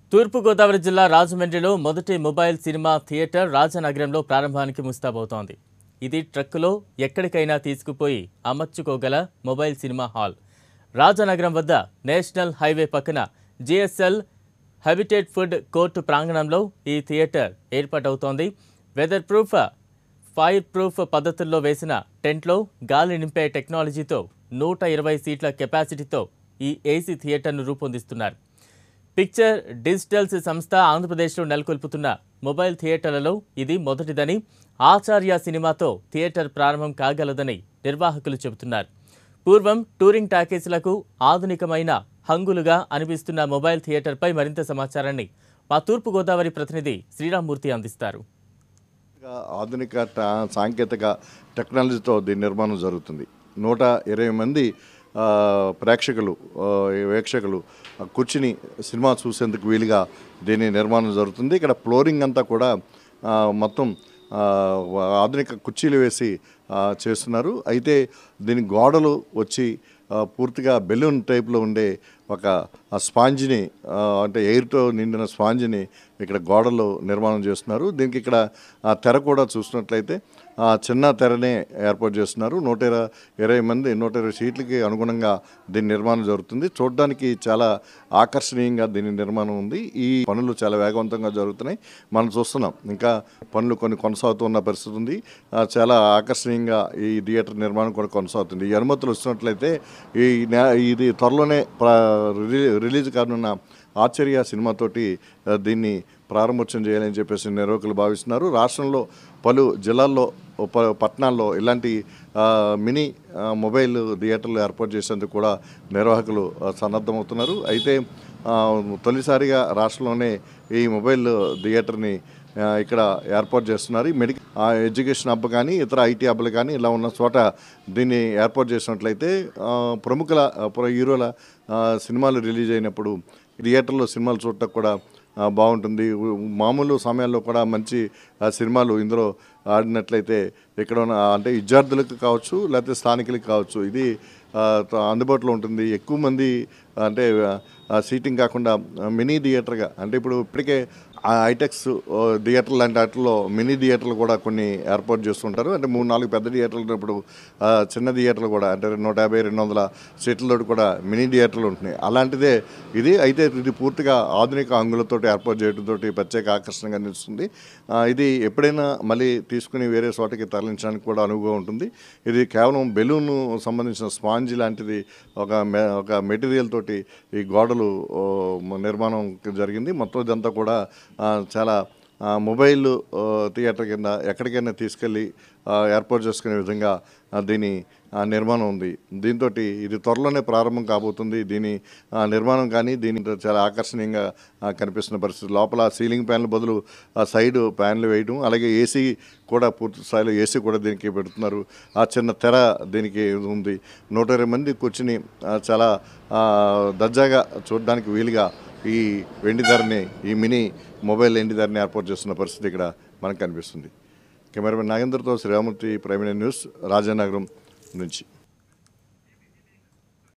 తూర్పుగోదావరి జిల్లా రాజమండ్రిలో మొదటి మొబైల్ సినిమా థియేటర్ రాజనగరంలో ప్రారంభానికి ముస్తాబవుతోంది ఇది ట్రక్కులో ఎక్కడికైనా తీసుకుపోయి అమర్చుకోగల మొబైల్ సినిమా హాల్ రాజనగరం వద్ద నేషనల్ హైవే పక్కన జిఎస్ఎల్ హ్యాబిటేట్ ఫుడ్ కోర్టు ప్రాంగణంలో ఈ థియేటర్ ఏర్పాటవుతోంది వెదర్ ప్రూఫ్ ఫైర్ ప్రూఫ్ పద్ధతుల్లో వేసిన టెంట్లో గాలి నింపే టెక్నాలజీతో నూట ఇరవై సీట్ల కెపాసిటీతో ఈ ఏసీ థియేటర్ను రూపొందిస్తున్నారు పిక్చర్ డిజిటల్స్ సంస్థ ఆంధ్రప్రదేశ్లో నెలకొల్పుతున్న మొబైల్ థియేటర్లలో ఇది మొదటిదని ఆచార్య సినిమాతో థియేటర్ ప్రారంభం కాగలదని నిర్వాహకులు చెబుతున్నారు పూర్వం టూరింగ్ టాకీస్లకు ఆధునికమైన హంగులుగా అనిపిస్తున్న మొబైల్ థియేటర్పై మరింత సమాచారాన్ని మా తూర్పుగోదావరి ప్రతినిధి శ్రీరామ్మూర్తి అందిస్తారు ఆధునిక ట- సాంకేతిక టెక్నాలజీతో దీని నిర్మాణం జరుగుతుంది నూట ఇరవై మంది ఆ, ప్రేక్షకులు ఆ, వీక్షకులు ఆ, కూర్చుని సినిమా చూసేందుకు వీలుగా దీని నిర్మాణం జరుగుతుంది ఇక్కడ ఫ్లోరింగ్ అంతా కూడా ఆ, మొత్తం ఆ, ఆధునిక కుర్చీలు వేసి ఆ, చేస్తున్నారు అయితే దీని గోడలు వచ్చి ఆ, పూర్తిగా బెలూన్ టైప్లో ఉండే ఒక ఆ స్పాంజ్ని ఆ, అంటే ఎయిర్తో నిండిన స్పాంజ్ని ఇక్కడ గోడలో నిర్మాణం చేస్తున్నారు దీనికి ఇక్కడ ఆ తెర కూడా చూసినట్లయితే ఆ చిన్న తెరనే ఏర్పాటు చేస్తున్నారు నూట ఇరవై ఇరవై మంది నూట ఇరవై సీట్లకి అనుగుణంగా దీని నిర్మాణం జరుగుతుంది చూడడానికి చాలా ఆకర్షణీయంగా దీని నిర్మాణం ఉంది ఈ పనులు చాలా వేగవంతంగా జరుగుతున్నాయి మనం చూస్తున్నాం ఇంకా పనులు కొన్ని కొనసాగుతున్న పరిస్థితి ఉంది ఆ, చాలా ఆకర్షణీయంగా ఈ థియేటర్ నిర్మాణం కూడా కొనసాగుతుంది ఈ అనుమతులు వస్తున్నట్లయితే ఈ నే- ఇది త్వరలోనే ప్ర- రిలీ- రిలీజ్ కానున్న ఆశ్చర్య సినిమాతోటి ఆ, దీన్ని ప్రారంభోత్సవం చేయాలని చెప్పేసి నిర్వాహకులు భావిస్తున్నారు రాష్ట్రంలో పలు జిల్లాల్లో ప- పట్టణాల్లో ఇలాంటి ఆ, మినీ ఆ, మొబైల్ థియేటర్లు ఏర్పాటు చేసేందుకు కూడా నిర్వాహకులు ఆ, సన్నద్ధమవుతున్నారు అయితే ఆ, తొలిసారిగా రాష్ట్రంలోనే ఈ మొబైల్ థియేటర్ని ఆ, ఇక్కడ ఏర్పాటు చేస్తున్నారు ఈ మెడికల్ ఎడ్యుకేషన్ హబ్ కానీ ఇతర ఐటీ హబ్లు కానీ ఇలా ఉన్న చోట దీన్ని ఏర్పాటు చేసినట్లయితే ఆ, ప్రముఖుల ఆ, ప్ర- హీరోల ఆ, సినిమాలు రిలీజ్ అయినప్పుడు థియేటర్లో సినిమాలు చూడటం కూడా ఆ, బాగుంటుంది ఉ- మామూలు సమయాల్లో కూడా మంచి ఆ, సినిమాలు ఇందులో ఆడినట్లయితే ఇక్కడ ఉన్న అంటే విద్యార్థులకు కావచ్చు లేకపోతే స్థానికులకు కావచ్చు ఇది ఆ, త- అందుబాటులో ఉంటుంది ఎక్కువ మంది అంటే ఆ, సీటింగ్ కాకుండా ఆ, మినీ థియేటర్గా అంటే ఇప్పుడు ఇప్పటికే ఆ ఐటెక్స్ ఓ, థియేటర్ లాంటి వాటిల్లో మినీ థియేటర్లు కూడా కొన్ని ఏర్పాటు చేస్తుంటారు అంటే మూడు నాలుగు పెద్ద థియేటర్లు ఉన్నప్పుడు ఆ, చిన్న థియేటర్లు కూడా అంటే నూట యాభై రెండు వందల సీట్లతో కూడా మినీ థియేటర్లు ఉంటున్నాయి అలాంటిదే ఇది అయితే ఇది పూర్తిగా ఆధునిక అంగులతో ఏర్పాటు చేయడంతో ప్రత్యేక ఆకర్షణగా నిలుస్తుంది ఆ, ఇది ఎప్పుడైనా మళ్ళీ తీసుకుని వేరే చోటకి తరలించడానికి కూడా అనువుగా ఉంటుంది ఇది కేవలం బెలూన్ సంబంధించిన స్పాంజ్ లాంటిది ఒక మె ఒక మెటీరియల్ తోటి ఈ గోడలు ఓ, నిర్మాణం జరిగింది మొత్తం ఇదంతా కూడా ఆ, చాలా ఆ, మొబైల్ ఆ, థియేటర్ కింద ఎక్కడికైనా తీసుకెళ్ళి ఆ, ఏర్పాటు చేసుకునే విధంగా ఆ, దీని ఆ, నిర్మాణం ఉంది దీంతో ఇది త్వరలోనే ప్రారంభం కాబోతుంది దీని ఆ, నిర్మాణం కానీ దీని చాలా ఆకర్షణీయంగా ఆ, కనిపిస్తున్న పరిస్థితి లోపల సీలింగ్ ఫ్యాన్ల బదులు ఆ సైడ్ ఫ్యాన్లు వేయడం అలాగే ఏసీ కూడా పూర్తి స్థాయిలో ఏసీ కూడా దీనికి పెడుతున్నారు ఆ చిన్న తెర దీనికి ఉంది నూట ఇరవై మంది కూర్చుని ఆ, చాలా ఆ, దర్జాగా చూడడానికి వీలుగా ఈ వెండి ధరని ఈ మినీ మొబైల్ వెండి ధరని ఏర్పాటు చేస్తున్న పరిస్థితి ఇక్కడ మనకు కనిపిస్తుంది కెమెరామెన్ నాగేంద్రతో శ్రీరామూర్తి ప్రైమ్ న్యూస్ రాజానగరం నుంచి